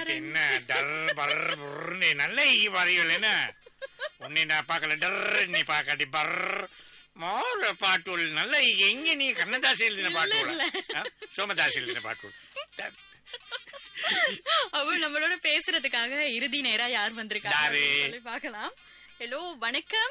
நேத்து என்ன டர் பர் புர்னு நல்ல ஈகி பாருங்கள் என்ன உன்னை நான் பார்க்கல டர் நீ பார்க்காட்டி பர் மோர பாட்டுள் நல்ல ஈகி எங்க நீ கண்ணதாசி எழுதின இல்ல, பாட்டு இல்ல. சோமதாசி எழுதின பாட்டு அவர் நம்மளோட பேசுறதுக்காக இறுதி நேரா யார் வந்திருக்காங்க யாரு? அப்படின்னு சொல்லி பார்க்கலாம் ஹலோ வணக்கம்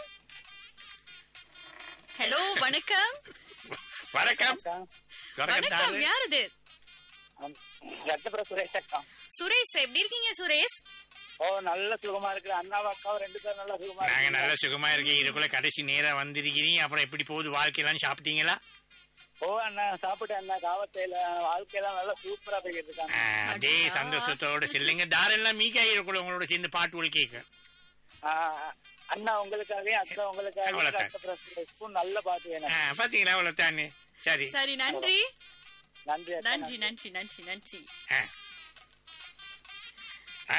ஹலோ வணக்கம் வணக்கம் வணக்கம் வணக்கம் யார் இது ரத்தபுர சுரேஷ் அக்கா சுரேஷ் எப்படி இருக்கீங்க சுரேஷ் ஓ நல்ல சுகமா இருக்கு அண்ணாவும் அக்காவும் ரெண்டு பேரும் நல்ல சுகமா நாங்க இருக்கு நல்ல சுகமா இருக்கீங்க இதுக்குள்ள கடைசி நேரா வந்திருக்கிறீங்க அப்புறம் எப்படி போகுது வாழ்க்கையெல்லாம் சாப்பிட்டீங்களா ஓ அண்ணா சாப்பிட்டேன் அண்ணா காவத்தையில வாழ்க்கையெல்லாம் நல்லா சூப்பரா போய்கிட்டு இருக்காங்க ஆ, அதே சந்தோஷத்தோட செல்லுங்க தாரெல்லாம் மீக்கா இருக்குள்ள உங்களோட சேர்ந்து பாட்டுகள் கேட்க ஆ, அண்ணா உங்களுக்காகவே அக்கா உங்களுக்காகவே அவ்வளவுதான். ரத்தபுர சுரேஷ்க்கும் நல்ல பாட்டு வேணும் ஆ, பாத்தீங்களா அவ்வளவு தானே சரி சரி நன்றி நன்றி அக்கா, நன்றி நன்றி நன்றி நன்றி ஆ. ஆ?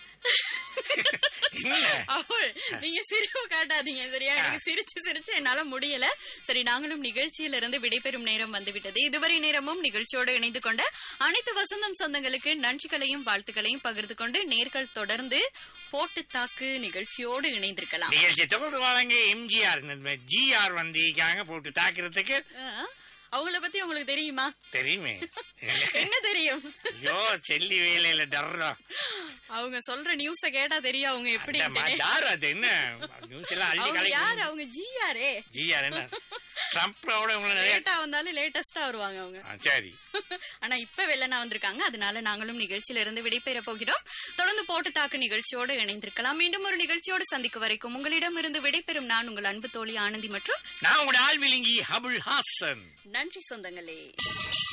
என்ன அவள் நீங்க சிரிப்பு காட்டாதீங்க சரியா எனக்கு சிரிச்சு சிரிச்சு என்னால முடியல சரி நாங்களும் நிகழ்ச்சியில இருந்து விடைபெறும் நேரம் வந்துவிட்டது இதுவரை நேரமும் நிகழ்ச்சியோடு இணைந்து கொண்ட அனைத்து வசந்தம் சொந்தங்களுக்கு நன்றிகளையும் வாழ்த்துக்களையும் பகிர்ந்து கொண்டு நேர்கள் தொடர்ந்து போட்டு தாக்கு நிகழ்ச்சியோடு இணைந்திருக்கலாம் நிகழ்ச்சி தொடர்ந்து வழங்க எம்ஜிஆர் ஜிஆர் வந்திருக்காங்க போட்டு தாக்குறதுக்கு ஆ, அவங்கள பத்தி உங்களுக்கு தெரியுமா தெரியுமே என்ன தெரியும் ஐயோ செல்லி வேலையில டர்றா அவங்க சொல்ற நியூஸ கேட்டா தெரியும் அவங்க எப்படி யார் அது என்ன நியூஸ் எல்லாம் அள்ளி அவங்க கலை யாரு அவங்க ஜிஆரே ஜிஆர் என்ன ட்ரம்ப்போட உங்களை நிறைய லேட்டா வந்தாலும் லேட்டஸ்டா வருவாங்க அவங்க ஆ, சரி ஆனா இப்ப வெள்ளனா வந்திருக்காங்க அதனால நாங்களும் நிகழ்ச்சியில இருந்து விடைபெற போகிறோம் தொடர்ந்து போட்டு தாக்கு நிகழ்ச்சியோடு இணைந்திருக்கலாம் மீண்டும் ஒரு நிகழ்ச்சியோடு சந்திக்கும் வரைக்கும் உங்களிடம் இருந்து விடைபெறும் நான் உங்கள் அன்பு தோழி ஆனந்தி மற்றும் நான் உங்களோட ஆள்விலிங்கி ஹபுல் ஹாசன் நன்றி சொந்தங்களே